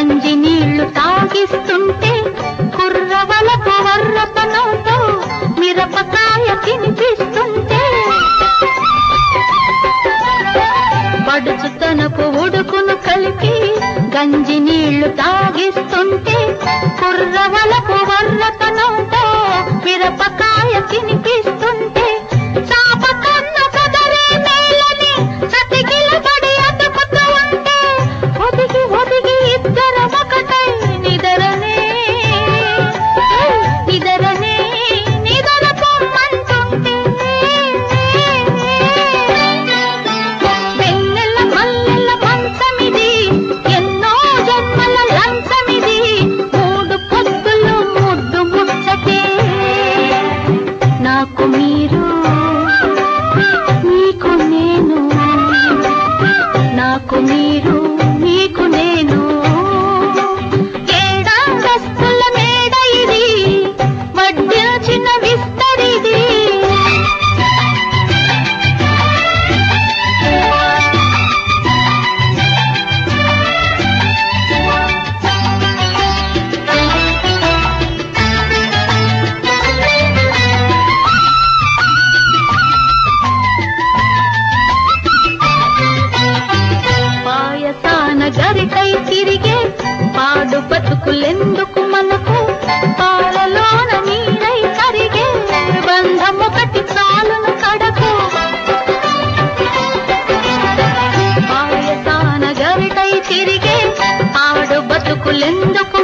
గంజి నీళ్లు తాగిస్తుంటే కుర్రవలపు వర్రపనంతో మిరపకాయ తినిపిస్తుంటే పడుచు తనకు ఉడుకును కలిపి గంజి నీళ్లు తాగిస్తుంటే కుర్రవలపు వర్రతనంతో మిరపకాయ తినిపిస్తుంటే చాప కన్న కదరే నేలని చతికిల పడి అతుకుతూ ఉంటే ఒదిగి ఒదిగి ఇద్దరం ఒకటై నిదరనే నిదరనే నిదర పొమ్మంటుంటే వెన్నెల మల్లెల మంచమిది ఎన్నో జన్మల లంచమిది మూడు పొద్దులు ముద్దు ముచ్చటే నాకు మీరు నీకు నేను నాకు మీరు నీకు నేను ఏడాదస్తుల మేడ ఇది వడ్డించిన విస్తరిది పాయసాన గరికై తిరిగే పాడు బతుకులెందుకు మనకు పాలలోన నీరై కరిగే బంధమొకటి చాలును కడకు పాయసాన గరికై తిరిగే పాడు బతుకులెందుకు